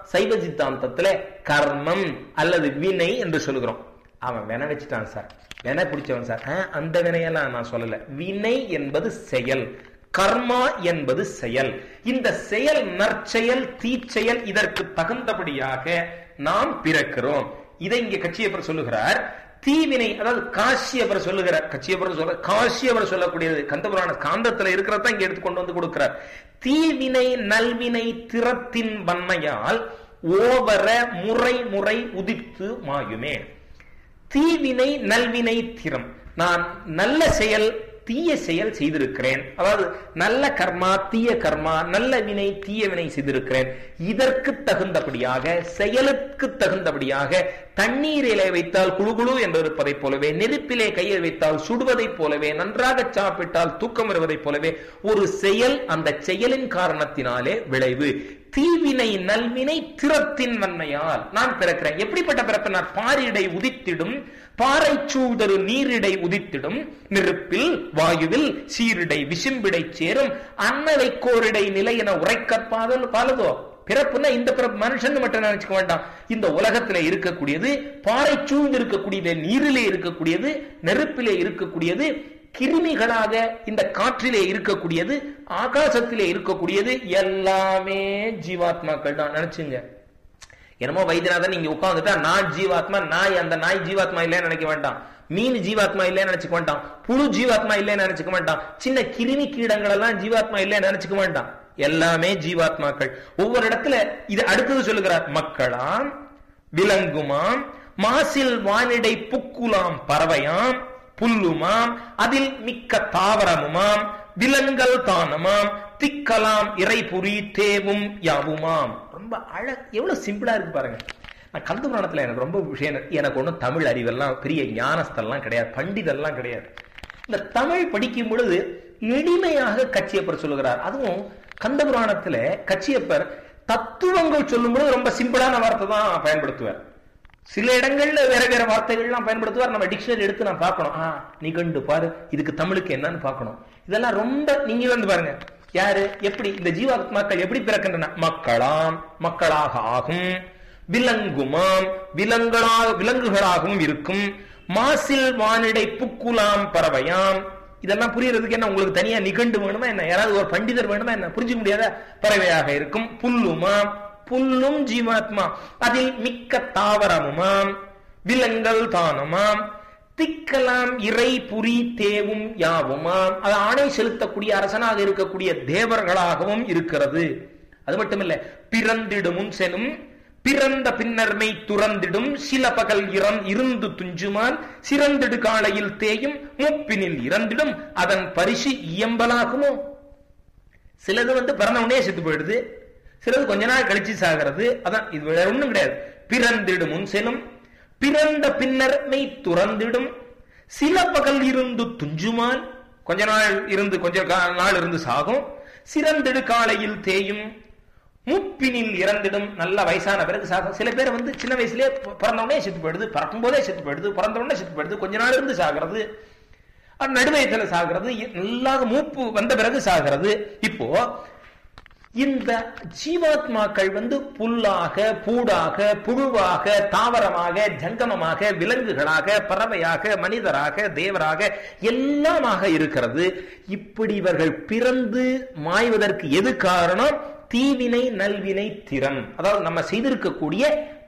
சைவ சித்தாந்தத்துல கர்மம் அல்லது வினை என்று சொல்லுகிறோம் அவன் வினை வச்சுட்டான் சார் வினை பிடிச்சவன் சார் ஆ, அந்த வினையெல்லாம் நான் சொல்லல வினை என்பது செயல் கர்மா என்பது செயல் இந்த செயல் நற்செயல் தீச்செயல் இதற்கு தகுந்தபடியாக நாம் பிறக்கிறோம் இதை இங்க கட்சியப்பர் சொல்லுகிறார் தீவினை அதாவது காசியவர் சொல்லுகிறார் கட்சியவர் சொல்ல காசியவர் சொல்லக்கூடியது கந்தபுராண காந்தத்துல இருக்கிறத இங்க எடுத்து கொண்டு வந்து கொடுக்கிறார் தீவினை நல்வினை திறத்தின் வன்மையால் ஓவர முறை முறை உதித்து மாயுமே தீவினை நல்வினை திறம் நான் நல்ல செயல் தீய செயல் செய்திருக்கிறேன் அதாவது நல்ல கர்மா தீய கர்மா நல்ல வினை தீய வினை செய்திருக்கிறேன் இதற்கு தகுந்தபடியாக செயலுக்கு தகுந்தபடியாக தண்ணீரிலே வைத்தால் குழுகுழு என்றிருப்பதைப் போலவே நெருப்பிலே கையை வைத்தால் சுடுவதைப் போலவே நன்றாக சாப்பிட்டால் தூக்கம் வருவதைப் போலவே ஒரு செயல் அந்த செயலின் காரணத்தினாலே விளைவு தீவினை நல்வினை திறத்தின் வன்மையால் நான் பிறக்கிறேன் எப்படிப்பட்ட பிறப்பு நான் பாரிடை உதித்திடும் பாறை சூழ்தரு நீரிடை உதித்திடும் நெருப்பில் வாயுவில் சீரிடை விசும்பிடை சேரும் அன்னவை கோரிடை நிலை என உரைக்கற்பாதல் பாலதோ பிறப்புன்னா இந்த பிறப்பு மனுஷன் மட்டும் நினைச்சுக்க வேண்டாம் இந்த உலகத்துல இருக்கக்கூடியது பாறை சூழ்ந்து இருக்கக்கூடியது நீரிலே இருக்கக்கூடியது நெருப்பிலே இருக்கக்கூடியது கிருமிகளாக இந்த காற்றிலே இருக்கக்கூடியது ஆகாசத்திலே இருக்கக்கூடியது எல்லாமே ஜீவாத்மாக்கள் தான் நினைச்சுங்க என்னமோ வைத்தியநாதன் நீங்க உட்கார்ந்துட்டா நான் ஜீவாத்மா நாய் அந்த நாய் ஜீவாத்மா இல்லைன்னு நினைக்க வேண்டாம் மீன் ஜீவாத்மா இல்லைன்னு நினைச்சுக்க வேண்டாம் புழு ஜீவாத்மா இல்லைன்னு நினைச்சுக்க வேண்டாம் சின்ன கிருமி கீடங்கள் எல்லாம் ஜீவாத்மா இல்லைன்னு நினைச்சுக்க வேண்டாம் எல்லாமே ஜீவாத்மாக்கள் ஒவ்வொரு இடத்துல இது அடுத்தது சொல்லுகிறார் மக்களாம் விலங்குமாம் மாசில் வானிடை புக்குலாம் பறவையாம் புல்லுமாம் அதில் மிக்க தாவரமுமாம் விலங்கல் தானமாம் திக்கலாம் இறைபுரி தேவும் யாவுமாம் ரொம்ப அழ எவ்வளவு சிம்பிளா இருக்கு பாருங்க நான் கந்து புராணத்துல எனக்கு ரொம்ப விஷயம் எனக்கு ஒன்றும் தமிழ் அறிவெல்லாம் பெரிய ஞானஸ்தெல்லாம் கிடையாது பண்டிதெல்லாம் கிடையாது இந்த தமிழ் படிக்கும் பொழுது எளிமையாக கச்சியப்பர் சொல்லுகிறார் அதுவும் கந்த புராணத்துல கச்சியப்பர் தத்துவங்கள் சொல்லும் பொழுது ரொம்ப சிம்பிளான வார்த்தை தான் பயன்படுத்துவார் சில இடங்கள்ல வேற வேற வார்த்தைகள்லாம் பயன்படுத்துவார் நம்ம டிக்ஷனரி எடுத்து நான் பார்க்கணும் ஆ நிகண்டு பாரு இதுக்கு தமிழுக்கு என்னன்னு பார்க்கணும் இதெல்லாம் ரொம்ப நீங்க வந்து பாருங்க யாரு எப்படி இந்த ஜீவாத்மாக்கள் எப்படி பிறக்கின்றன மக்களாம் மக்களாக ஆகும் விலங்குமாம் விலங்குகளாக விலங்குகளாகவும் இருக்கும் மாசில் வானிடை புக்குலாம் பறவையாம் இதெல்லாம் புரியறதுக்கு என்ன உங்களுக்கு தனியா நிகண்டு வேணுமா என்ன யாராவது ஒரு பண்டிதர் வேணுமா என்ன புரிஞ்சுக்க முடியாத பறவையாக இருக்கும் புல்லுமாம் புல்லும் ஜீவாத்மா அதில் மிக்க தாவரமுமாம் விலங்கல் தானுமாம் திக்கலாம் இறை புரி தேவும் யாவுமாம் அது ஆணை செலுத்தக்கூடிய அரசனாக இருக்கக்கூடிய தேவர்களாகவும் இருக்கிறது அது மட்டுமில்ல பிறந்திடுமும் செனும் பிறந்த பின்னர்மை துறந்திடும் சில பகல் இறந் இருந்து துஞ்சுமால் சிறந்திடு காலையில் தேயும் முப்பினில் இறந்திடும் அதன் பரிசு இயம்பலாகுமோ சிலது வந்து பிறந்த உடனே செத்து போயிடுது சிலது கொஞ்ச நாள் கழிச்சு சாகிறது அதான் இது வேற ஒண்ணும் கிடையாது பிறந்திடும் முன் செல்லும் பிறந்த பின்னர் மெய் துறந்திடும் சில பகல் இருந்து துஞ்சுமால் கொஞ்ச நாள் இருந்து கொஞ்ச கா- நாள் இருந்து சாகும் சிறந்திடு காலையில் தேயும் முப்பினில் இறந்திடும் நல்ல வயசான பிறகு சாகும் சில பேர் வந்து சின்ன வயசுலயே பி- பிறந்த உடனே செத்து போயிடுது பிறக்கும் போதே செத்து போயிடுது பிறந்த உடனே செத்து போயிடுது கொஞ்ச நாள் இருந்து சாகிறது அது நடுவயத்துல சாகிறது நல்லா மூப்பு வந்த பிறகு சாகிறது இப்போ இந்த ஜீவாத்மாக்கள் வந்து புல்லாக பூடாக புழுவாக தாவரமாக ஜங்கமமாக விலங்குகளாக பறவையாக மனிதராக தேவராக எல்லாமாக இருக்கிறது இப்படி இவர்கள் பிறந்து மாய்வதற்கு எது காரணம் தீவினை நல்வினை திறம் அதாவது நம்ம செய்திருக்கக்கூடிய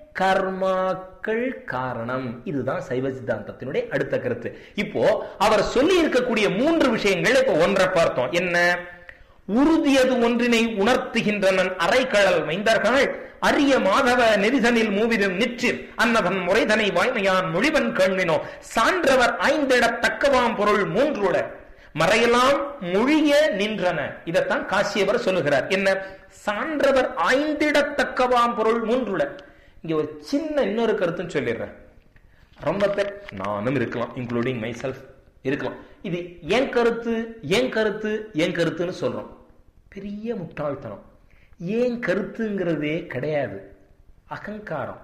கர்மாக்கள் காரணம் இதுதான் சைவ சித்தாந்தத்தினுடைய அடுத்த கருத்து இப்போ அவர் சொல்லி இருக்கக்கூடிய மூன்று விஷயங்கள் இப்போ ஒன்றை பார்த்தோம் என்ன உறுதியது ஒன்றினை உணர்த்துகின்றனன் அரைக்கழல் மைந்தர்கள் அரிய மாதவ நெரிசனில் மூவிலும் நிற்றிர் அன்னதன் முறைதனை வாய்மையான் மொழிவன் கண்ணினோ சான்றவர் ஐந்திடத் தக்கவாம் பொருள் மூன்றுட மறையெல்லாம் மொழிய நின்றன இதைத்தான் காசியவர் சொல்லுகிறார் என்ன சான்றவர் ஐந்திடத்தக்கவாம் பொருள் மூன்றுட இங்க ஒரு சின்ன இன்னொரு கருத்துன்னு சொல்லிடுறேன் ரொம்ப பேர் நானும் இருக்கலாம் இன்க்ளூடிங் மை செல்ஃப் இருக்கலாம் இது என் கருத்து என் கருத்து என் கருத்துன்னு சொல்றோம் பெரிய முட்டாள்தனம் ஏன் கருத்துங்கிறதே கிடையாது அகங்காரம்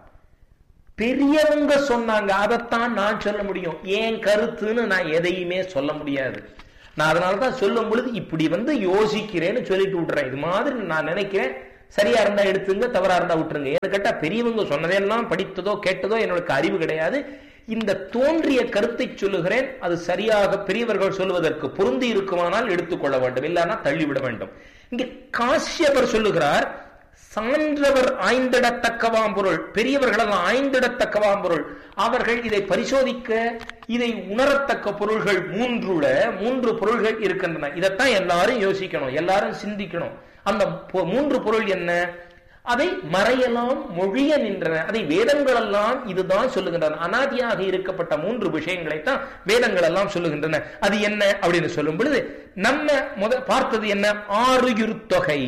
பெரியவங்க சொன்னாங்க அதைத்தான் நான் சொல்ல முடியும் ஏன் கருத்துன்னு நான் எதையுமே சொல்ல முடியாது நான் அதனால தான் சொல்லும் பொழுது இப்படி வந்து யோசிக்கிறேன்னு சொல்லிட்டு விட்டுறேன் இது மாதிரி நான் நினைக்கிறேன் சரியா இருந்தா எடுத்துங்க தவறா இருந்தா விட்டுருங்க ஏன்னு கேட்டா பெரியவங்க சொன்னதெல்லாம் படித்ததோ கேட்டதோ என்னோட அறிவு கிடையாது இந்த தோன்றிய கருத்தை சொல்லுகிறேன் அது சரியாக பெரியவர்கள் சொல்லுவதற்கு பொருந்தி இருக்குமானால் எடுத்துக்கொள்ள வேண்டும் இல்லைன்னா தள்ளிவிட வேண்டும் இங்கே காசியவர் சொல்லுகிறார் சான்றவர் ஆய்ந்திடத்தக்கவாம் பொருள் பெரியவர்களெல்லாம் ஆய்ந்திடத்தக்கவாம் பொருள் அவர்கள் இதை பரிசோதிக்க இதை உணரத்தக்க பொருள்கள் மூன்றுல மூன்று பொருள்கள் இருக்கின்றன இதைத்தான் எல்லாரும் யோசிக்கணும் எல்லாரும் சிந்திக்கணும் அந்த பொ- மூன்று பொருள் என்ன அதை மறையலாம் மொழிய நின்றன அதை வேதங்கள் எல்லாம் இதுதான் சொல்லுகின்றன அனாதியாக இருக்கப்பட்ட மூன்று விஷயங்களைத்தான் வேதங்கள் எல்லாம் சொல்லுகின்றன அது என்ன அப்படின்னு சொல்லும் பொழுது நம்ம முத பார்த்தது என்ன ஆறுயிர் தொகை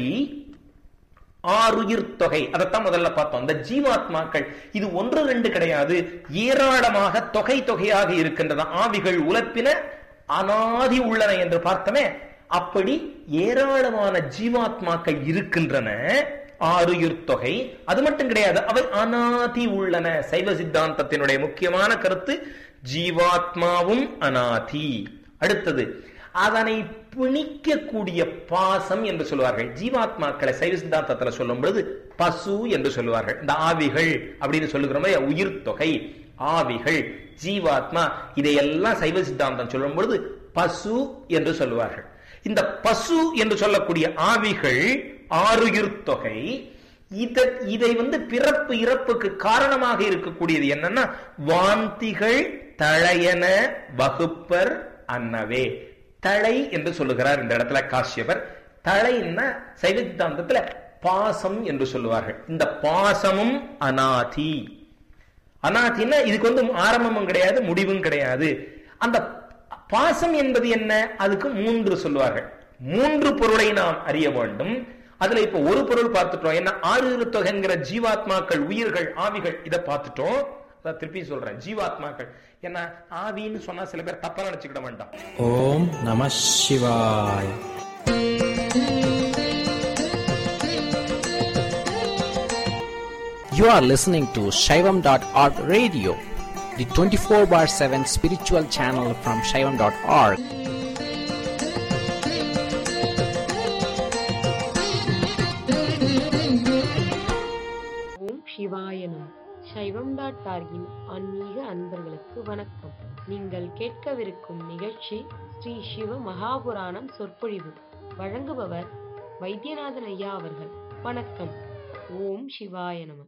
ஆறுயிர் தொகை அதைத்தான் முதல்ல பார்த்தோம் இந்த ஜீவாத்மாக்கள் இது ஒன்று ரெண்டு கிடையாது ஏராளமாக தொகை தொகையாக இருக்கின்றன ஆவிகள் உலப்பின அனாதி உள்ளன என்று பார்த்தமே அப்படி ஏராளமான ஜீவாத்மாக்கள் இருக்கின்றன ஆறுயிர் தொகை அது மட்டும் கிடையாது அவை அனாதி உள்ளன சைவ சித்தாந்தத்தினுடைய முக்கியமான கருத்து ஜீவாத்மாவும் அனாதி அடுத்தது அதனை பிணிக்கக்கூடிய பாசம் என்று சொல்லுவார்கள் ஜீவாத்மாக்களை சைவ சித்தாந்தத்துல சொல்லும் பொழுது பசு என்று சொல்லுவார்கள் இந்த ஆவிகள் அப்படின்னு சொல்லுகிறோமே உயிர் தொகை ஆவிகள் ஜீவாத்மா இதையெல்லாம் சைவ சித்தாந்தம் சொல்லும் பொழுது பசு என்று சொல்லுவார்கள் இந்த பசு என்று சொல்லக்கூடிய ஆவிகள் ஆறுயிர் தொகை இத இதை வந்து பிறப்பு இறப்புக்கு காரணமாக இருக்கக்கூடியது என்னன்னா வாந்திகள் தழையன வகுப்பர் அன்னவே தழை என்று சொல்லுகிறார் இந்த இடத்துல காசியவர் தழைன்னா சைவ சித்தாந்தத்துல பாசம் என்று சொல்லுவார்கள் இந்த பாசமும் அனாதி அனாதின்னா இதுக்கு வந்து ஆரம்பமும் கிடையாது முடிவும் கிடையாது அந்த பாசம் என்பது என்ன அதுக்கு மூன்று சொல்லுவார்கள் மூன்று பொருளை நாம் அறிய வேண்டும் அதுல இப்ப ஒரு பொருள் பார்த்துட்டோம் என்ன ஆறு தொகைங்கிற ஜீவாத்மாக்கள் உயிர்கள் ஆவிகள் இதை பார்த்துட்டோம் அதான் திருப்பி சொல்றேன் ஜீவாத்மாக்கள் என்ன ஆவின்னு சொன்னா சில பேர் தப்பா நினைச்சுக்கிட வேண்டாம் ஓம் நம சிவாய் You are listening to Shaivam.org radio, the 24 bar 7 spiritual channel from Shaivam.org. ஓம் சிவாய நம சைவம் டாட் டார்கின் ஆன்மீக அன்பர்களுக்கு வணக்கம் நீங்கள் கேட்கவிருக்கும் நிகழ்ச்சி ஸ்ரீ சிவ மகாபுராணம் சொற்பொழிவு வழங்குபவர் வைத்தியநாதன் ஐயா அவர்கள் வணக்கம் ஓம் சிவாய நம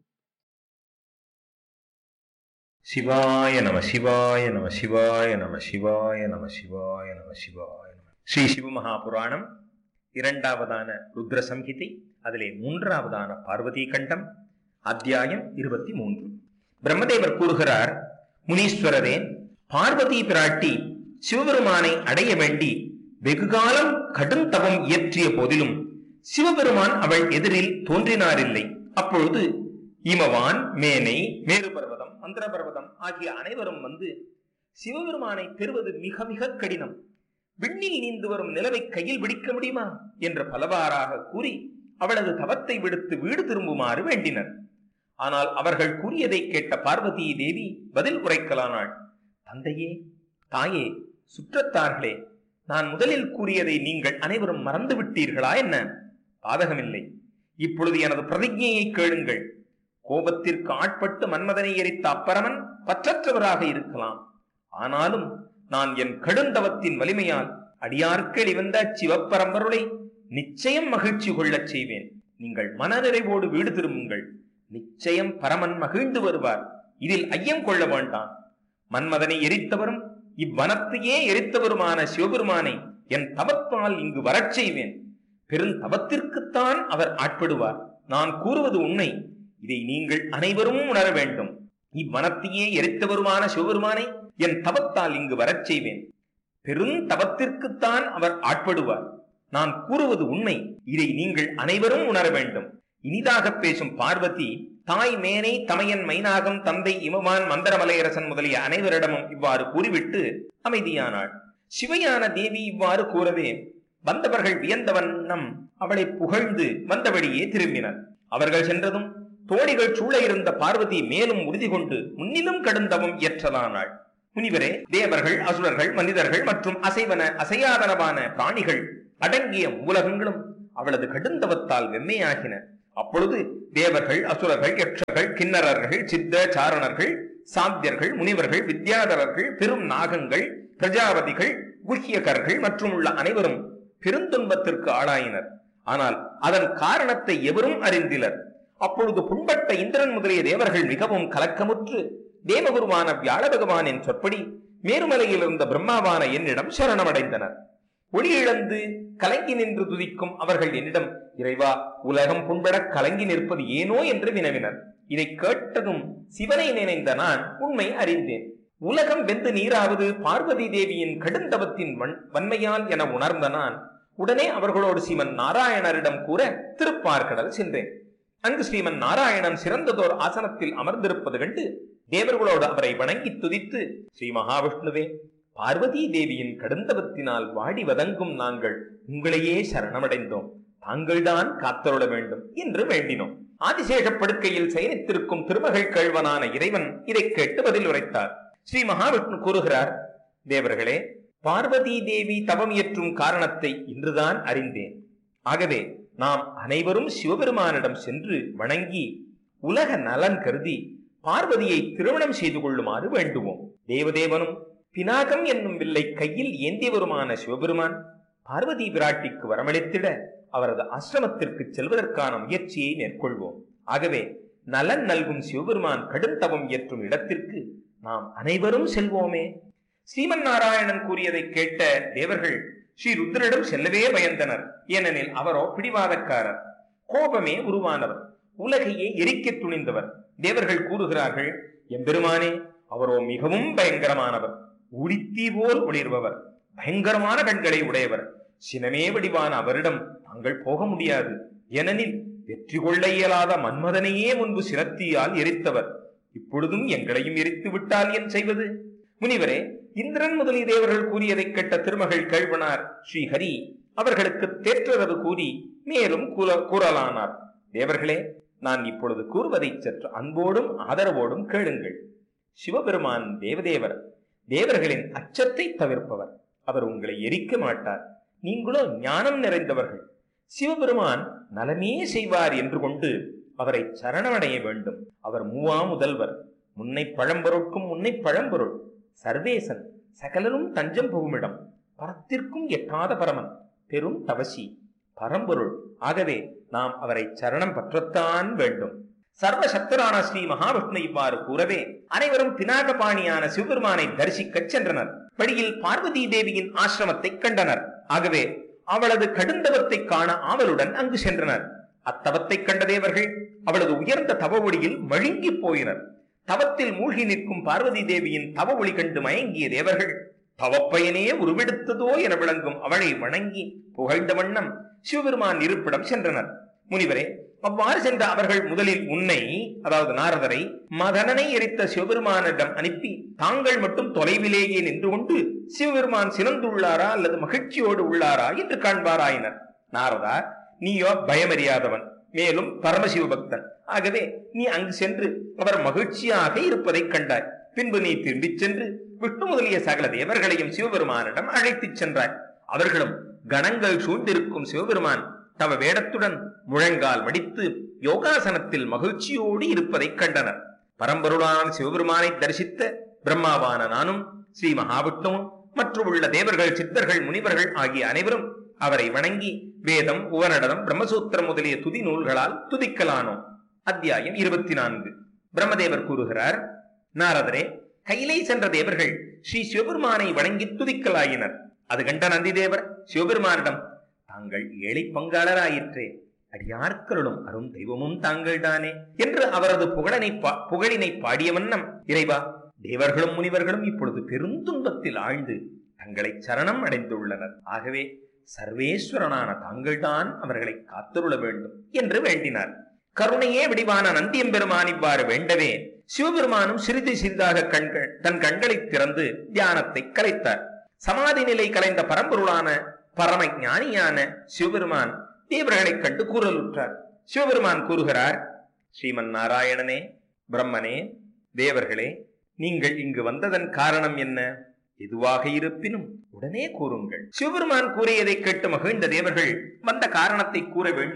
சிவாய நம சிவாய நம சிவாய நம சிவாய நம சிவாய நம சிவாய நம ஸ்ரீ சிவமகாபுராணம் இரண்டாவதான ருத்ர சம்ஹிதை அதிலே மூன்றாவதான பார்வதி கண்டம் அத்தியாயம் இருபத்தி மூன்று பிரம்மதேவர் கூறுகிறார் முனீஸ்வரரே பார்வதி பிராட்டி சிவபெருமானை அடைய வேண்டி வெகுகாலம் கடுந்தவம் இயற்றிய போதிலும் சிவபெருமான் அவள் எதிரில் தோன்றினாரில்லை அப்பொழுது இமவான் மேனை மேரு பர்வதம் மந்திர பர்வதம் ஆகிய அனைவரும் வந்து சிவபெருமானை பெறுவது மிக மிக கடினம் விண்ணில் நீந்து வரும் நிலவை கையில் பிடிக்க முடியுமா என்று பலவாறாக கூறி அவளது தவத்தை விடுத்து வீடு திரும்புமாறு வேண்டினர் ஆனால் அவர்கள் கூறியதை கேட்ட பார்வதி தேவி பதில் உரைக்கலானாள் தந்தையே தாயே சுற்றத்தார்களே நான் முதலில் கூறியதை நீங்கள் அனைவரும் மறந்து விட்டீர்களா என்ன பாதகமில்லை இப்பொழுது எனது பிரதிஜையை கேளுங்கள் கோபத்திற்கு ஆட்பட்டு மன்மதனை எரித்த அப்பரமன் பற்றற்றவராக இருக்கலாம் ஆனாலும் நான் என் கடுந்தவத்தின் வலிமையால் அடியார்க்கு இவந்த சிவப்பரம்பருளை நிச்சயம் மகிழ்ச்சி கொள்ளச் செய்வேன் நீங்கள் மனநிறைவோடு வீடு திரும்புங்கள் நிச்சயம் பரமன் மகிழ்ந்து வருவார் இதில் ஐயம் கொள்ள வேண்டாம் மன்மதனை எரித்தவரும் இவ்வனத்தையே எரித்தவருமான சிவபெருமானை என் தவத்தால் இங்கு வரச் செய்வேன் பெருந்தவத்திற்குத்தான் அவர் ஆட்படுவார் நான் கூறுவது உண்மை இதை நீங்கள் அனைவரும் உணர வேண்டும் இவ்வனத்தையே எரித்தவருமான சிவபெருமானை என் தவத்தால் இங்கு வரச் செய்வேன் பெருந்தவத்திற்குத்தான் அவர் ஆட்படுவார் நான் கூறுவது உண்மை இதை நீங்கள் அனைவரும் உணர வேண்டும் இனிதாக பேசும் பார்வதி தாய் மேனை தமையன் மைனாகம் தந்தை இமவான் மந்தரமலையரசன் முதலிய அனைவரிடமும் இவ்வாறு கூறிவிட்டு அமைதியானாள் சிவையான தேவி இவ்வாறு கூறவே வந்தவர்கள் வியந்த வண்ணம் அவளை புகழ்ந்து வந்தபடியே திரும்பினர் அவர்கள் சென்றதும் தோழிகள் சூழ இருந்த பார்வதி மேலும் உறுதி கொண்டு முன்னிலும் கடுந்தவம் இயற்றலானாள் முனிவரே தேவர்கள் அசுரர்கள் மனிதர்கள் மற்றும் அசைவன அசையாதனவான பிராணிகள் அடங்கிய மூலகங்களும் அவளது கடுந்தவத்தால் வெம்மையாகின அப்பொழுது தேவர்கள் அசுரர்கள் யக்ஷர்கள் கிண்ணறர்கள் சித்த சாரணர்கள் சாத்தியர்கள் முனிவர்கள் வித்யாதரர்கள் பெரும் நாகங்கள் பிரஜாபதிகள் குஹ்யகர்கள் மற்றும் உள்ள அனைவரும் பெருந்துன்பத்திற்கு ஆளாயினர் ஆனால் அதன் காரணத்தை எவரும் அறிந்திலர் அப்பொழுது புண்பட்ட இந்திரன் முதலிய தேவர்கள் மிகவும் கலக்கமுற்று தேவகுருவான வியாழ பகவானின் சொற்படி மேருமலையில் இருந்த பிரம்மாவான என்னிடம் சரணமடைந்தனர் ஒளி இழந்து கலங்கி நின்று துதிக்கும் அவர்கள் என்னிடம் இறைவா உலகம் புண்பட கலங்கி நிற்பது ஏனோ என்று வினவினர் இதை கேட்டதும் சிவனை நினைந்த நான் உண்மை அறிந்தேன் உலகம் வெந்து நீராவது பார்வதி தேவியின் கடுந்தவத்தின் வன்- வன்மையால் என உணர்ந்த நான் உடனே அவர்களோடு ஸ்ரீமன் நாராயணரிடம் கூற திருப்பார்கடல் சென்றேன் அங்கு ஸ்ரீமன் நாராயணன் சிறந்ததோர் ஆசனத்தில் அமர்ந்திருப்பது கண்டு தேவர்களோடு அவரை வணங்கி துதித்து ஸ்ரீ மகாவிஷ்ணுவே பார்வதி தேவியின் கடுந்தவத்தினால் வாடி வதங்கும் நாங்கள் உங்களையே சரணமடைந்தோம் தாங்கள்தான் காத்தருள வேண்டும் என்று வேண்டினோம் ஆதிசேஷ படுக்கையில் சயனித்திருக்கும் திருமகள் கேழ்வனான இறைவன் இதை கேட்டு பதில் உரைத்தார் ஸ்ரீ மகாவிஷ்ணு கூறுகிறார் தேவர்களே பார்வதி தேவி தவம் இயற்றும் காரணத்தை இன்றுதான் அறிந்தேன் ஆகவே நாம் அனைவரும் சிவபெருமானிடம் சென்று வணங்கி உலக நலன் கருதி பார்வதியை திருமணம் செய்து கொள்ளுமாறு வேண்டுவோம் தேவதேவனும் பினாகம் என்னும் வில்லை கையில் ஏந்தியவருமான சிவபெருமான் பார்வதி பிராட்டிக்கு வரமளித்திட அவரது ஆசிரமத்திற்கு செல்வதற்கான முயற்சியை மேற்கொள்வோம் ஆகவே நலன் நல்கும் சிவபெருமான் கடும் தவம் இயற்றும் இடத்திற்கு நாம் அனைவரும் செல்வோமே ஸ்ரீமன் நாராயணன் கூறியதை கேட்ட தேவர்கள் ஸ்ரீ ருத்ரனிடம் செல்லவே பயந்தனர் ஏனெனில் அவரோ பிடிவாதக்காரர் கோபமே உருவானவர் உலகையே எரிக்க துணிந்தவர் தேவர்கள் கூறுகிறார்கள் எம்பெருமானே அவரோ மிகவும் பயங்கரமானவர் உரித்தீ போல் ஒளிர்பவர் பயங்கரமான கண்களை உடையவர் சினமே வடிவான அவரிடம் தாங்கள் போக முடியாது ஏனெனில் வெற்றி கொள்ள இயலாத மன்மதனையே முன்பு சிரத்தியால் எரித்தவர் இப்பொழுதும் எங்களையும் எரித்து விட்டால் என் செய்வது முனிவரே இந்திரன் முதலிய தேவர்கள் கூறியதைக் கேட்ட திருமகள் கேழ்வனார் ஸ்ரீஹரி அவர்களுக்கு தேற்றரவு கூறி மேலும் கூற- கூறலானார் தேவர்களே நான் இப்பொழுது கூறுவதை சற்று அன்போடும் ஆதரவோடும் கேளுங்கள் சிவபெருமான் தேவதேவர் தேவர்களின் அச்சத்தை தவிர்ப்பவர் அவர் உங்களை எரிக்க மாட்டார் நீங்களோ ஞானம் நிறைந்தவர்கள் சிவபெருமான் நலமே செய்வார் என்று கொண்டு அவரை சரணமடைய வேண்டும் அவர் மூவா முதல்வர் முன்னை பழம்பொருட்கும் முன்னை பழம்பொருள் சர்வேசன் சகலரும் தஞ்சம் புகுமிடம் பரத்திற்கும் எட்டாத பரமன் பெரும் தவசி பரம்பொருள் ஆகவே நாம் அவரை சரணம் பற்றத்தான் வேண்டும் சர்வ சக்தரான ஸ்ரீ மகாவிஷ்ணு இவ்வாறு கூறவே அனைவரும் பினாகபாணியான சிவபெருமானை தரிசிக்கச் சென்றனர் வழியில் பார்வதி தேவியின் ஆசிரமத்தை கண்டனர் ஆகவே அவளது கடுந்தவத்தை காண ஆவலுடன் அங்கு சென்றனர் அத்தவத்தை கண்ட தேவர்கள் அவளது உயர்ந்த தவ ஒளியில் மழுங்கி போயினர் தவத்தில் மூழ்கி நிற்கும் பார்வதி தேவியின் தவ ஒளி கண்டு மயங்கிய தேவர்கள் தவப்பயனே உருவெடுத்ததோ என விளங்கும் அவளை வணங்கி புகழ்ந்த வண்ணம் சிவபெருமான் இருப்பிடம் சென்றனர் முனிவரே அவ்வாறு சென்ற அவர்கள் முதலில் உன்னை அதாவது நாரதரை மதனனை எரித்த சிவபெருமானிடம் அனுப்பி தாங்கள் மட்டும் தொலைவிலேயே நின்று கொண்டு சிவபெருமான் சினந்துள்ளாரா அல்லது மகிழ்ச்சியோடு உள்ளாரா என்று காண்பாராயினர் நாரதா நீயோ பயமறியாதவன் மேலும் பரமசிவ பக்தன் ஆகவே நீ அங்கு சென்று அவர் மகிழ்ச்சியாக இருப்பதைக் கண்டாய் பின்பு நீ திரும்பிச் சென்று விஷ்ணு முதலிய சகல தேவர்களையும் சிவபெருமானிடம் அழைத்துச் சென்றாய் அவர்களும் கணங்கள் சூழ்ந்திருக்கும் சிவபெருமான் தவ வேடத்துடன் முழங்கால் வடித்து யோகாசனத்தில் மகிழ்ச்சியோடு இருப்பதைக் கண்டனர் பரம்பொருளான சிவபெருமானை தரிசித்த பிரம்மாவான நானும் ஸ்ரீ மகாவிஷ்ணுவும் மற்றும் உள்ள தேவர்கள் சித்தர்கள் முனிவர்கள் ஆகிய அனைவரும் அவரை வணங்கி வேதம் உபநடனம் பிரம்மசூத்திரம் முதலிய துதி நூல்களால் துதிக்கலானோம் அத்தியாயம் இருபத்தி நான்கு பிரம்மதேவர் கூறுகிறார் நாரதரே கையிலை சென்ற தேவர்கள் ஸ்ரீ சிவபெருமானை வணங்கி துதிக்கலாயினர் அது கண்ட நந்திதேவர் சிவபெருமானிடம் தாங்கள் ஏழை பங்காளராயிற்றே அடியார்க்கருளும் அரும் தெய்வமும் தாங்கள்தானே என்று அவரது புகழனை பா- புகழினை பாடிய வண்ணம் இறைவா தேவர்களும் முனிவர்களும் இப்பொழுது பெருந்துன்பத்தில் ஆழ்ந்து தங்களை சரணம் அடைந்துள்ளனர் ஆகவே சர்வேஸ்வரனான தாங்கள்தான் அவர்களை காத்தருள வேண்டும் என்று வேண்டினார் கருணையே வடிவான நந்தியம்பெருமான் இவ்வாறு வேண்டவே சிவபெருமானும் சிறிது சிறிதாக கண்கள் தன் கண்களை திறந்து தியானத்தை கலைத்தார் சமாதி நிலை கலைந்த பரம்பொருளான பரம ஞானியான சிவபெருமான் தேவர்களைக் கண்டு கூறலுற்றார் சிவபெருமான் கூறுகிறார் ஸ்ரீமன் நாராயணனே பிரம்மனே தேவர்களே நீங்கள் இங்கு வந்ததன் காரணம் என்ன எதுவாக இருப்பினும் உடனே கூறுங்கள் சிவபெருமான் கூறியதை கேட்டு மகிழ்ந்த தேவர்கள் வந்த காரணத்தை கூற வேண்டி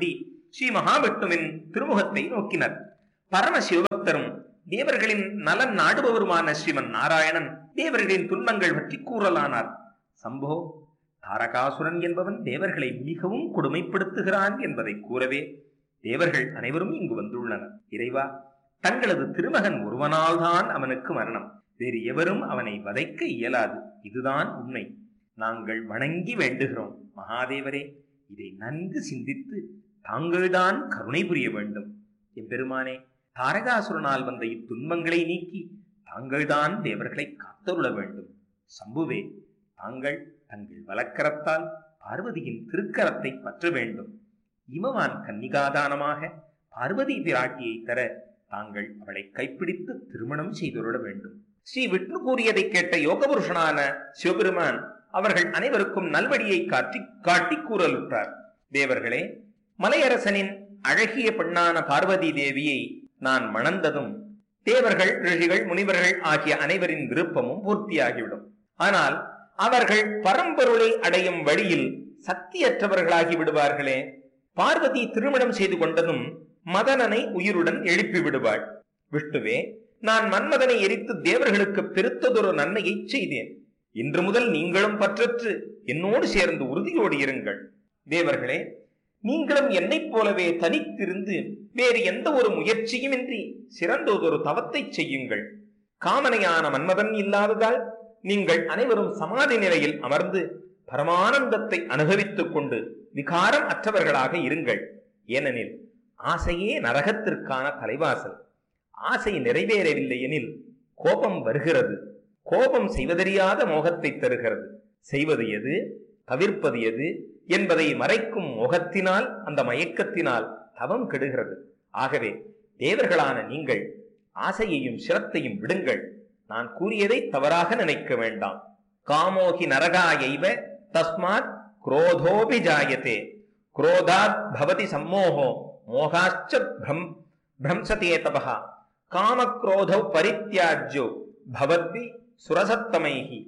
ஸ்ரீ மகாவிஷ்ணுவின் திருமுகத்தை நோக்கினர் பரம சிவபக்தரும் தேவர்களின் நலன் நாடுபவருமான ஸ்ரீமன் நாராயணன் தேவர்களின் துன்பங்கள் பற்றி கூறலானார் சம்போ தாரகாசுரன் என்பவன் தேவர்களை மிகவும் கொடுமைப்படுத்துகிறான் என்பதை கூறவே தேவர்கள் அனைவரும் இங்கு வந்துள்ளனர் இறைவா தங்களது திருமகன் ஒருவனால்தான் அவனுக்கு மரணம் வேறு எவரும் அவனை வதைக்க இயலாது இதுதான் உண்மை நாங்கள் வணங்கி வேண்டுகிறோம் மகாதேவரே இதை நன்கு சிந்தித்து தாங்கள்தான் கருணை புரிய வேண்டும் எம்பெருமானே தாரகாசுரனால் வந்த இத்துன்பங்களை நீக்கி தாங்கள்தான் தேவர்களை காத்தருள வேண்டும் சம்புவே தாங்கள் தங்கள் வலக்கரத்தால் பார்வதியின் திருக்கரத்தை பற்ற வேண்டும் இமவான் கன்னிகாதானமாக பார்வதி பிராட்டியை தர தாங்கள் அவளை கைப்பிடித்து திருமணம் செய்துவிட வேண்டும் ஸ்ரீ விஷ்ணு கூறியதை கேட்ட யோகபுருஷனான சிவபெருமான் அவர்கள் அனைவருக்கும் நல்வழியை காட்டி காட்டி கூறலுற்றார் தேவர்களே மலையரசனின் அழகிய பெண்ணான பார்வதி தேவியை நான் மணந்ததும் தேவர்கள் ரிஷிகள் முனிவர்கள் ஆகிய அனைவரின் விருப்பமும் பூர்த்தியாகிவிடும் ஆனால் அவர்கள் பரம்பொருளை அடையும் வழியில் சக்தியற்றவர்களாகி விடுவார்களே பார்வதி திருமணம் செய்து கொண்டதும் மதனனை உயிருடன் எழுப்பி விடுவாள் விஷ்ணுவே நான் மன்மதனை எரித்து தேவர்களுக்கு பெருத்ததொரு நன்மையை செய்தேன் இன்று முதல் நீங்களும் பற்றற்று என்னோடு சேர்ந்து உறுதியோடு இருங்கள் தேவர்களே நீங்களும் என்னைப் போலவே தனித்திருந்து வேறு எந்த ஒரு முயற்சியுமின்றி சிறந்ததொரு தவத்தை செய்யுங்கள் காமனையான மன்மதன் இல்லாததால் நீங்கள் அனைவரும் சமாதி நிலையில் அமர்ந்து பரமானந்தத்தை அனுபவித்துக் கொண்டு விகாரம் அற்றவர்களாக இருங்கள் ஏனெனில் ஆசையே நரகத்திற்கான தலைவாசல் ஆசை நிறைவேறவில்லை எனில் கோபம் வருகிறது கோபம் செய்வதறியாத மோகத்தை தருகிறது செய்வது எது தவிர்ப்பது எது என்பதை மறைக்கும் மோகத்தினால் அந்த மயக்கத்தினால் தவம் கெடுகிறது ஆகவே தேவர்களான நீங்கள் ஆசையையும் சிரத்தையும் விடுங்கள் நான் கூறியதை தவறாக நினைக்க வேண்டாம் காமோகி நரகாயைவ தஸ்மாத் குரோதோபி ஜாயத்தே குரோதாத் பவதி சம்மோகோ மோகாச்ச பிரம் பிரம்சதே தபா காமக்ரோதௌ பரித்யாஜ்யோ பவத்வி சுரசத்தமைஹி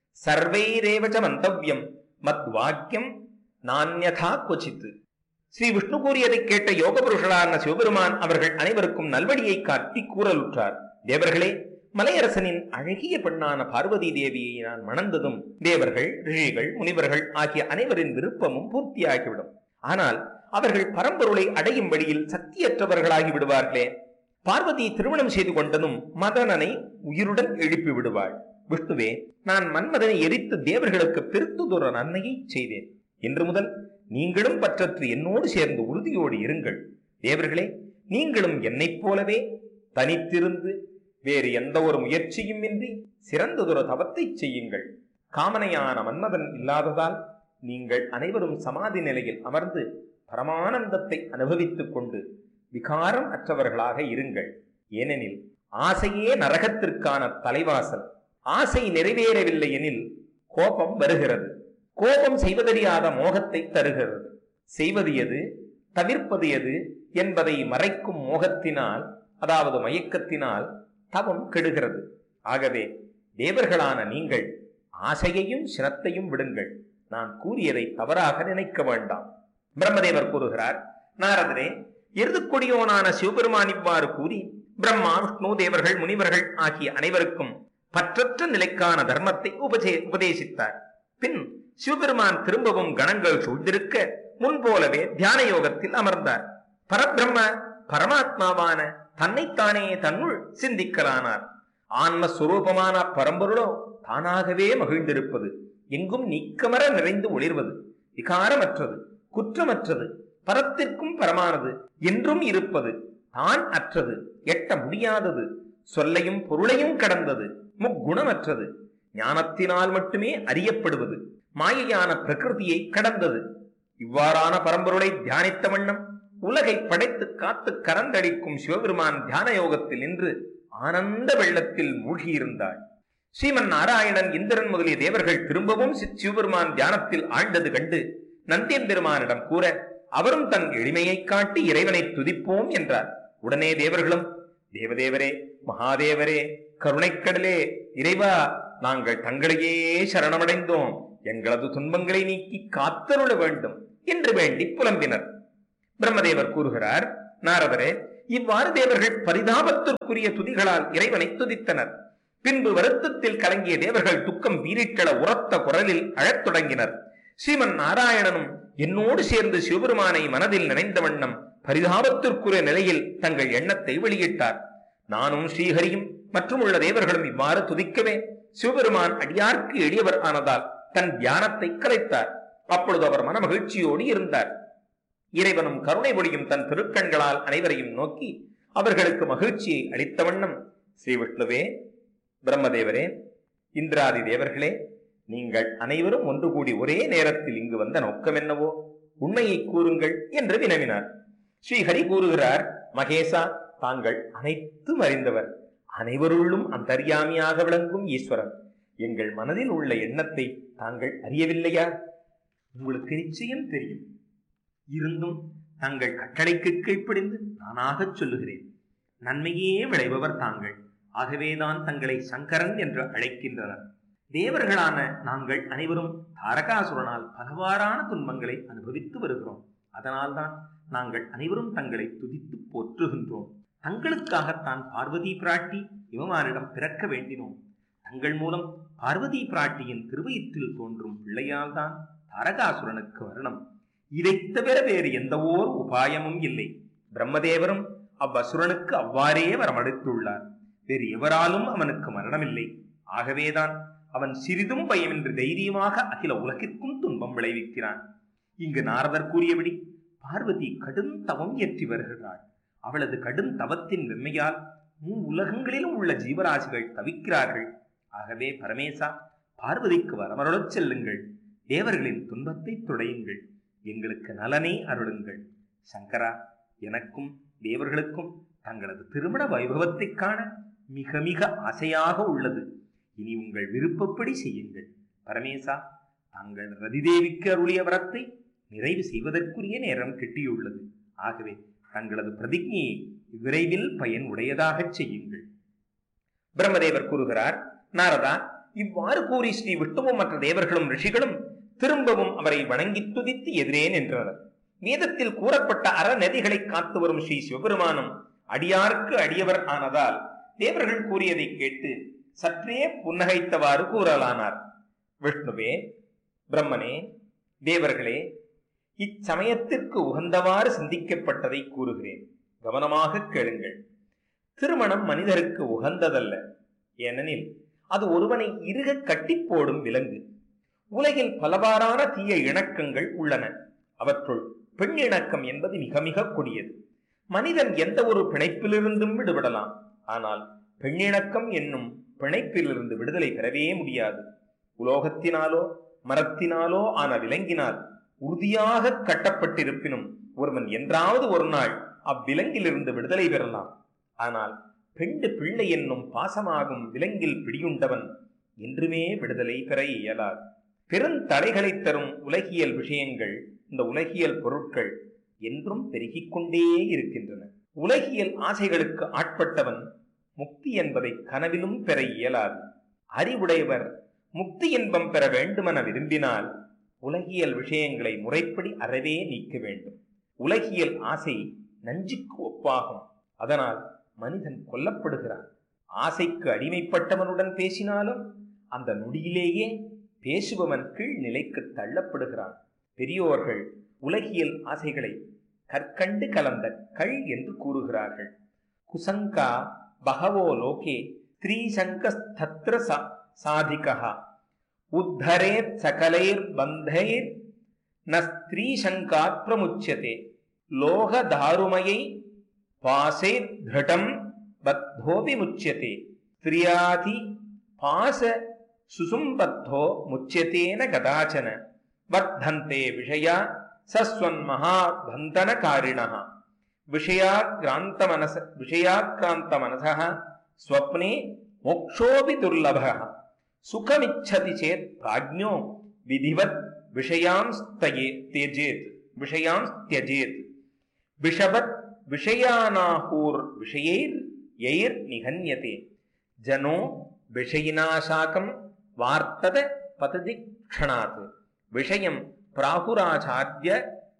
சர்வைரேவ ச மந்தவ்யம் மத் வாக்கியம் நான்யதா கொச்சித் ஸ்ரீ விஷ்ணு கூறியதை கேட்ட யோக புருஷரான சிவபெருமான் அவர்கள் அனைவருக்கும் நல்வழியை காட்டி கூறலுற்றார் தேவர்களே மலையரசனின் அழகிய பெண்ணான பார்வதி தேவியை நான் மணந்ததும் தேவர்கள் ரிஷிகள் முனிவர்கள் ஆகிய அனைவரின் விருப்பமும் பூர்த்தியாகிவிடும் ஆனால் அவர்கள் பரம்பொருளை அடையும் வழியில் சக்தியற்றவர்களாகி விடுவார்களே பார்வதி திருமணம் செய்து கொண்டதும் மதனனை உயிருடன் எழுப்பி விடுவாள் விஷ்ணுவே நான் மன்மதனை எரித்து தேவர்களுக்கு பெருத்துதொரு நன்மையை செய்தேன் இன்று முதல் நீங்களும் பற்றற்று என்னோடு சேர்ந்து உறுதியோடு இருங்கள் தேவர்களே நீங்களும் என்னைப் போலவே தனித்திருந்து வேறு எந்த ஒரு முயற்சியும் இன்றி சிறந்ததொரு தவத்தை செய்யுங்கள் காமனையான மன்மதன் இல்லாததால் நீங்கள் அனைவரும் சமாதி நிலையில் அமர்ந்து பரமானந்தத்தை அனுபவித்துக் கொண்டு விகாரம் அற்றவர்களாக இருங்கள் ஏனெனில் ஆசையே நரகத்திற்கான தலைவாசல் ஆசை நிறைவேறவில்லை எனில் கோபம் வருகிறது கோபம் செய்வதறியாத மோகத்தை தருகிறது செய்வது எது தவிர்ப்பது எது என்பதை மறைக்கும் மோகத்தினால் அதாவது மயக்கத்தினால் தவம் கெடுகிறது ஆகவே தேவர்களான நீங்கள் ஆசையையும் சிரத்தையும் விடுங்கள் நான் கூறியதை தவறாக நினைக்க வேண்டாம் பிரம்மதேவர் கூறுகிறார் நாரதரே எருதுக்கொடியோனான சிவபெருமான் இவ்வாறு கூறி பிரம்மா விஷ்ணு தேவர்கள் முனிவர்கள் ஆகிய அனைவருக்கும் பற்றற்ற நிலைக்கான தர்மத்தை உபசே உபதேசித்தார் பின் சிவபெருமான் திரும்பவும் கணங்கள் சூழ்ந்திருக்க முன்போலவே தியான யோகத்தில் அமர்ந்தார் பரபிரம்ம பரமாத்மாவான தன்னைத்தானே தன்னுள் சிந்திக்கலானார் ஆன்மஸ்வரூபமான பரம்பொருளோ தானாகவே மகிழ்ந்திருப்பது எங்கும் நீக்கமர நிறைந்து ஒளிர்வது விகாரமற்றது குற்றமற்றது பரத்திற்கும் பரமானது என்றும் இருப்பது தான் அற்றது எட்ட முடியாதது சொல்லையும் பொருளையும் கடந்தது முக்குணமற்றது ஞானத்தினால் மட்டுமே அறியப்படுவது மாயையான பிரகிருதியை கடந்தது இவ்வாறான பரம்பொருளை தியானித்த வண்ணம் உலகை படைத்து காத்து கரந்தடிக்கும் சிவபெருமான் தியான யோகத்தில் நின்று ஆனந்த வெள்ளத்தில் மூழ்கியிருந்தாள் ஸ்ரீமன் நாராயணன் இந்திரன் முதலிய தேவர்கள் திரும்பவும் சி- சிவபெருமான் தியானத்தில் ஆழ்ந்தது கண்டு நந்தியன் பெருமானிடம் கூற அவரும் தன் எளிமையைக் காட்டி இறைவனை துதிப்போம் என்றார் உடனே தேவர்களும் தேவதேவரே மகாதேவரே கருணைக்கடலே இறைவா நாங்கள் தங்களையே சரணமடைந்தோம் எங்களது துன்பங்களை நீக்கி காத்தருள வேண்டும் என்று வேண்டி புலம்பினர் பிரம்மதேவர் கூறுகிறார் நாரதரே இவ்வாறு தேவர்கள் பரிதாபத்திற்குரிய துதிகளால் இறைவனை துதித்தனர் பின்பு வருத்தத்தில் கலங்கிய தேவர்கள் துக்கம் வீரிட்டள உரத்த குரலில் அழத் தொடங்கினர் ஸ்ரீமன் நாராயணனும் என்னோடு சேர்ந்து சிவபெருமானை மனதில் நினைந்த வண்ணம் பரிதாபத்திற்குரிய நிலையில் தங்கள் எண்ணத்தை வெளியிட்டார் நானும் ஸ்ரீஹரியும் மற்றும் உள்ள தேவர்களும் இவ்வாறு துதிக்கவே சிவபெருமான் அடியார்க்கு எளியவர் ஆனதால் தன் தியானத்தை கலைத்தார் அப்பொழுது அவர் மனமகிழ்ச்சியோடு இருந்தார் இறைவனும் கருணை பொழியும் தன் திருக்கண்களால் அனைவரையும் நோக்கி அவர்களுக்கு மகிழ்ச்சியை அளித்த வண்ணம் ஸ்ரீ விஷ்ணுவே பிரம்மதேவரே இந்திராதி தேவர்களே நீங்கள் அனைவரும் ஒன்று கூடி ஒரே நேரத்தில் இங்கு வந்த நோக்கம் என்னவோ உண்மையை கூறுங்கள் என்று வினவினார் ஸ்ரீஹரி கூறுகிறார் மகேசா தாங்கள் அனைத்தும் அறிந்தவர் அனைவருள்ளும் அந்தர்யாமியாக விளங்கும் ஈஸ்வரன் எங்கள் மனதில் உள்ள எண்ணத்தை தாங்கள் அறியவில்லையா உங்களுக்கு நிச்சயம் தெரியும் இருந்தும் தங்கள் கட்டளைக்கு கீழ்ப்படிந்து நானாகச் சொல்லுகிறேன் நன்மையே விளைபவர் தாங்கள் ஆகவேதான் தங்களை சங்கரன் என்று அழைக்கின்றனர் தேவர்களான நாங்கள் அனைவரும் தாரகாசுரனால் பலவாறான துன்பங்களை அனுபவித்து வருகிறோம் அதனால்தான் நாங்கள் அனைவரும் தங்களை துதித்து போற்றுகின்றோம் தங்களுக்காகத்தான் பார்வதி பிராட்டி இவமானிடம் பிறக்க வேண்டினோம் தங்கள் மூலம் பார்வதி பிராட்டியின் திருவயிற்றில் தோன்றும் பிள்ளையால்தான் தாரகாசுரனுக்கு மரணம் இதைத் தவிர வேறு எந்த ஓர் உபாயமும் இல்லை பிரம்மதேவரும் அவ்வசுரனுக்கு அவ்வாறே வரமளித்துள்ளார் வேறு எவராலும் அவனுக்கு மரணமில்லை ஆகவேதான் அவன் சிறிதும் பயமின்றி தைரியமாக அகில உலகிற்கும் துன்பம் விளைவிக்கிறான் இங்கு நாரதர் கூறியபடி பார்வதி கடும் தவம் இயற்றி வருகிறாள் அவளது கடும் தவத்தின் வெம்மையால் மூ உலகங்களிலும் உள்ள ஜீவராசிகள் தவிக்கிறார்கள் ஆகவே பரமேசா பார்வதிக்கு வரமருளச் செல்லுங்கள் தேவர்களின் துன்பத்தை துடையுங்கள் எங்களுக்கு நலனை அருளுங்கள் சங்கரா எனக்கும் தேவர்களுக்கும் தங்களது திருமண வைபவத்தைக் காண மிக மிக ஆசையாக உள்ளது இனி உங்கள் விருப்பப்படி செய்யுங்கள் பரமேசா தாங்கள் ரதிதேவிக்கு அருளிய வரத்தை நிறைவு செய்வதற்குரிய நேரம் கிட்டியுள்ளது ஆகவே தங்களது பிரதிஜையை விரைவில் பயன் உடையதாகச் செய்யுங்கள் பிரம்மதேவர் கூறுகிறார் நாரதா இவ்வாறு கூறி ஸ்ரீ விஷ்ணுவும் மற்ற தேவர்களும் ரிஷிகளும் திரும்பவும் அவரை வணங்கி துதித்து எதிரே நின்றனர் வேதத்தில் கூறப்பட்ட அறநெறிகளை காத்து வரும் ஸ்ரீ சிவபெருமானும் அடியார்க்கு அடியவர் ஆனதால் தேவர்கள் கூறியதை கேட்டு சற்றே புன்னகைத்தவாறு கூறலானார் விஷ்ணுவே பிரம்மனே தேவர்களே இச்சமயத்திற்கு உகந்தவாறு சிந்திக்கப்பட்டதை கூறுகிறேன் கவனமாக கேளுங்கள் திருமணம் மனிதருக்கு உகந்ததல்ல ஏனெனில் அது ஒருவனை இறுக கட்டி போடும் விலங்கு உலகில் பலவாறான தீய இணக்கங்கள் உள்ளன அவற்றுள் பெண் இணக்கம் என்பது மிக மிக கொடியது மனிதன் எந்த ஒரு பிணைப்பிலிருந்தும் விடுபடலாம் ஆனால் பெண்ணிணக்கம் என்னும் பிணைப்பிலிருந்து விடுதலை பெறவே முடியாது உலோகத்தினாலோ மரத்தினாலோ ஆன விலங்கினால் உறுதியாக கட்டப்பட்டிருப்பினும் ஒருவன் என்றாவது ஒரு நாள் அவ்விலங்கிலிருந்து விடுதலை பெறலாம் ஆனால் பெண்டு பிள்ளை என்னும் பாசமாகும் விலங்கில் பிடியுண்டவன் என்றுமே விடுதலை பெற இயலாது பெருந்தடைகளை தரும் உலகியல் விஷயங்கள் இந்த உலகியல் பொருட்கள் என்றும் பெருகிக் கொண்டே இருக்கின்றன உலகியல் ஆசைகளுக்கு ஆட்பட்டவன் முக்தி என்பதை கனவிலும் பெற இயலாது அறிவுடையவர் முக்தி இன்பம் பெற வேண்டுமென விரும்பினால் உலகியல் விஷயங்களை முறைப்படி அறவே நீக்க வேண்டும் உலகியல் ஆசை நஞ்சுக்கு ஒப்பாகும் அதனால் மனிதன் கொல்லப்படுகிறான் ஆசைக்கு அடிமைப்பட்டவனுடன் பேசினாலும் அந்த நொடியிலேயே பேசுபவன் கீழ் நிலைக்கு தள்ளப்படுகிறான் பெரியோர்கள் உலகியல் ஆசைகளை கற்கண்டு கலந்த கள் என்று கூறுகிறார்கள் குசங்கா பகவோ லோகே ஸ்திரீசங்கஸ்தத்ர சாதிகா உத்தரேத் சகலைர் பந்தைர் ந ஸ்திரீசங்காத் பிரமுச்சியதே லோகதாருமையை பாசே திருடம் பத்தோபி முச்சியதே ஸ்திரியாதி பாச சுசும்பத்தோ முச்சியத்தேன கதாச்சன வர்த்தந்தே விஷயா சஸ்வன்மகாபந்தனகாரிணः விஷயாக்ராந்தமனச விஷயாக்ராந்தமனசः ஸ்வப்னே மோக்ஷோபி துர்லபः சுகமிச்சதி சேத் பிராஜ்ஞோ விதிவத் விஷயாம்ஸ்தயே தியஜேத் விஷயாம்ஸ்தியஜேத் விஷவத் விஷயானாகூர் விஷயைர் யைர் நிகன்யதே ஜனோ விஷயினாசாகம் வார்த்தத பததி க்ஷணாத் விஷயம் பிராகுராச்சாரிய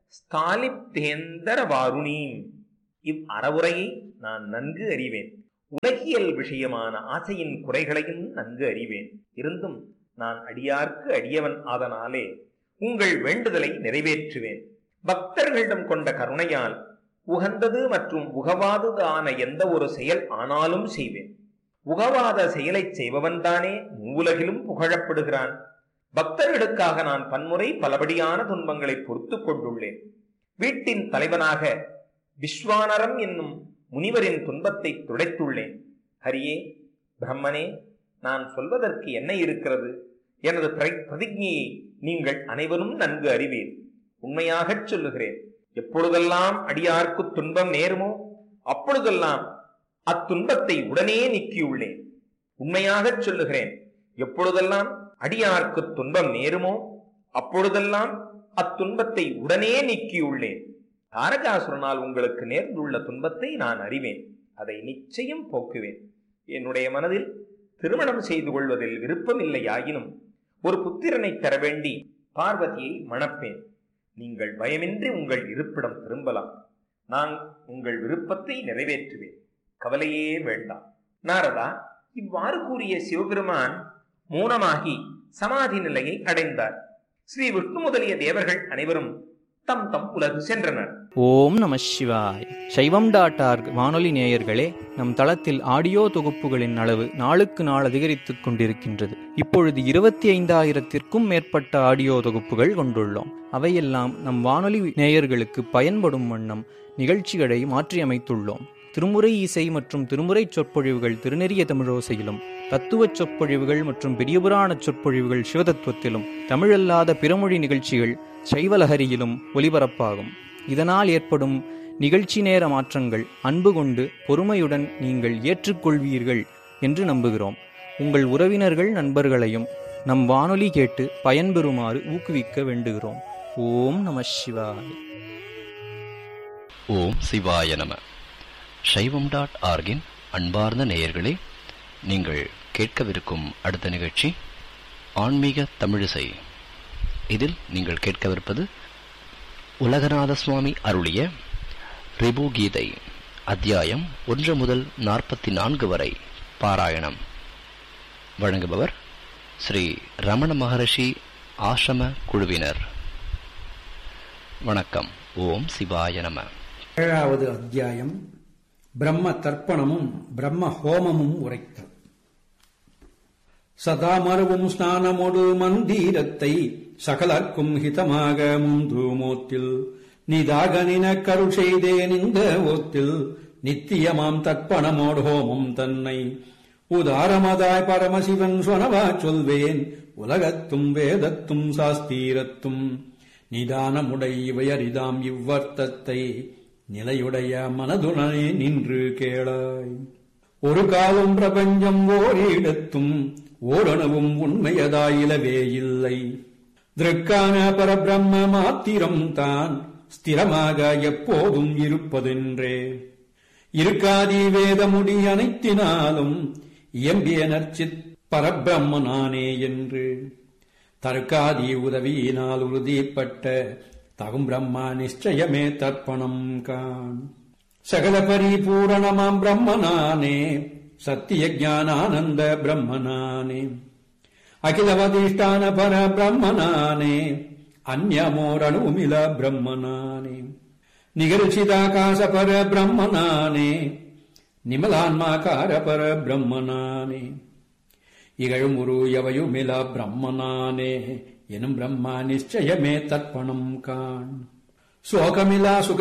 ஸ்தாலிப்தேந்தர வாருணீம் இவ் அறவுரையை நான் நன்கு அறிவேன் உலகியல் விஷயமான ஆசையின் குறைகளையும் நன்கு அறிவேன் இருந்தும் நான் அடியார்க்கு அடியவன் ஆதனாலே உங்கள் வேண்டுதலை நிறைவேற்றுவேன் பக்தர்களிடம் கொண்ட கருணையால் உகந்தது மற்றும் உகவாதது ஆன எந்த ஒரு செயல் ஆனாலும் செய்வேன் உகவாத செயலை செய்பவன்தானே மூலகிலும் புகழப்படுகிறான் பக்தர்களுக்காக நான் பன்முறை பலபடியான துன்பங்களை பொறுத்து கொண்டுள்ளேன் வீட்டின் தலைவனாக விஸ்வானரம் என்னும் முனிவரின் துன்பத்தை துடைத்துள்ளேன் ஹரியே பிரம்மனே நான் சொல்வதற்கு என்ன இருக்கிறது எனது பிர- பிரதிஜையை நீங்கள் அனைவரும் நன்கு அறிவீர் உண்மையாகச் சொல்லுகிறேன் எப்பொழுதெல்லாம் அடியார்க்கு துன்பம் நேருமோ அப்பொழுதெல்லாம் அத்துன்பத்தை உடனே நீக்கியுள்ளேன் உண்மையாகச் சொல்லுகிறேன் எப்பொழுதெல்லாம் அடியார்க்கு துன்பம் நேருமோ அப்பொழுதெல்லாம் அத்துன்பத்தை உடனே நீக்கியுள்ளேன் தாரகாசுரனால் உங்களுக்கு நேர்ந்துள்ள துன்பத்தை நான் அறிவேன் அதை நிச்சயம் போக்குவேன் என்னுடைய மனதில் திருமணம் செய்து கொள்வதில் விருப்பமில்லையாயினும் ஒரு புத்திரனை தர வேண்டி பார்வதியை மணப்பேன் நீங்கள் பயமின்றி உங்கள் இருப்பிடம் திரும்பலாம் நான் உங்கள் விருப்பத்தை நிறைவேற்றுவேன் கவலையே வேண்டாம் நாரதா இவ்வாறு கூறிய சிவபெருமான் மௌனமாகி சமாதி நிலையை அடைந்தார் ஸ்ரீ விஷ்ணு முதலிய தேவர்கள் அனைவரும் தம் தம் உலகு சென்றனர் ஓம் நம சிவாய் சைவம் டாட் ஆர்க் வானொலி நேயர்களே நம் தளத்தில் ஆடியோ தொகுப்புகளின் அளவு நாளுக்கு நாள் அதிகரித்துக் கொண்டிருக்கின்றது இப்பொழுது இருபத்தி ஐந்தாயிரத்திற்கும் மேற்பட்ட ஆடியோ தொகுப்புகள் கொண்டுள்ளோம் அவையெல்லாம் நம் வானொலி நேயர்களுக்கு பயன்படும் வண்ணம் நிகழ்ச்சிகளை மாற்றியமைத்துள்ளோம் திருமுறை இசை மற்றும் திருமுறை சொற்பொழிவுகள் திருநெறிய தமிழோசையிலும் தத்துவச் சொற்பொழிவுகள் மற்றும் பெரியபுராண சொற்பொழிவுகள் சிவதத்துவத்திலும் தமிழல்லாத பிறமொழி நிகழ்ச்சிகள் சைவலஹரியிலும் ஒலிபரப்பாகும் இதனால் ஏற்படும் நிகழ்ச்சி நேர மாற்றங்கள் அன்பு கொண்டு பொறுமையுடன் நீங்கள் ஏற்றுக்கொள்வீர்கள் என்று நம்புகிறோம் உங்கள் உறவினர்கள் நண்பர்களையும் நம் வானொலி கேட்டு பயன்பெறுமாறு ஊக்குவிக்க வேண்டுகிறோம் ஓம் நம சிவாய் ஓம் சிவாய நம சைவம் டாட் ஆர்கின் அன்பார்ந்த நேயர்களே நீங்கள் கேட்கவிருக்கும் அடுத்த நிகழ்ச்சி ஆன்மீக தமிழிசை இதில் நீங்கள் கேட்கவிருப்பது உலகநாத சுவாமி அருளிய ரிபு கீதை அத்தியாயம் ஒன்று முதல் நாற்பத்தி நான்கு வரை பாராயணம் வழங்குபவர் ஸ்ரீ ரமண மகரிஷி ஆசிரம குழுவினர் வணக்கம் ஓம் சிவாய நம ஏழாவது அத்தியாயம் பிரம்ம தர்ப்பணமும் பிரம்ம ஹோமமும் உரைத்தல் சதா மருவும் ஸ்நானமொடு மந்தீரத்தை சகலர்க்கும் ஹிதமாக முந்து மோத்தில் நிதாக நின கருள் செய்தேன் இந்த ஓத்தில் நித்தியமாம் தர்ப்பணமோடு ஹோமம் தன்னை உதாரமதாய் பரமசிவன் சொனவா சொல்வேன் உலகத்தும் வேதத்தும் சாஸ்தீரத்தும் நிதானமுடை இவையரிதாம் இவ்வர்த்தத்தை நிலையுடைய மனதுடனே நின்று கேளாய் ஒரு காலம் பிரபஞ்சம் ஓரிடத்தும் ஓரணவும் உண்மையதாயிலவே இல்லை திருக்கான பரபிரம்ம மாத்திரம் தான் ஸ்திரமாக எப்போதும் இருப்பதென்றே இருக்காதி வேதமுடி அனைத்தினாலும் இயம்பிய நற்சித் பரபிரம்மனானே என்று தற்காதி உதவியினால் உறுதிப்பட்ட தகும் பிரம்மா நிச்சயமே தர்ப்பணம் கான் சகல பரிபூரணமாம் பிரம்மனானே சத்திய ஞானானந்த பிரம்மனானே அகிலவதிஷ்டான பர பிரம்மனானே அந்யமோரணுமில பிரம்மனானே நிகழ்ச்சிதாகாச பர பிரம்மனானே நிமலான்மாகார பர பிரம்மனானே இகழும் உரு எவையுமில பிரம்மனானே எனும் பிரம்மா நிச்சயமே தர்ப்பணம் கான் சோகமிலா சுக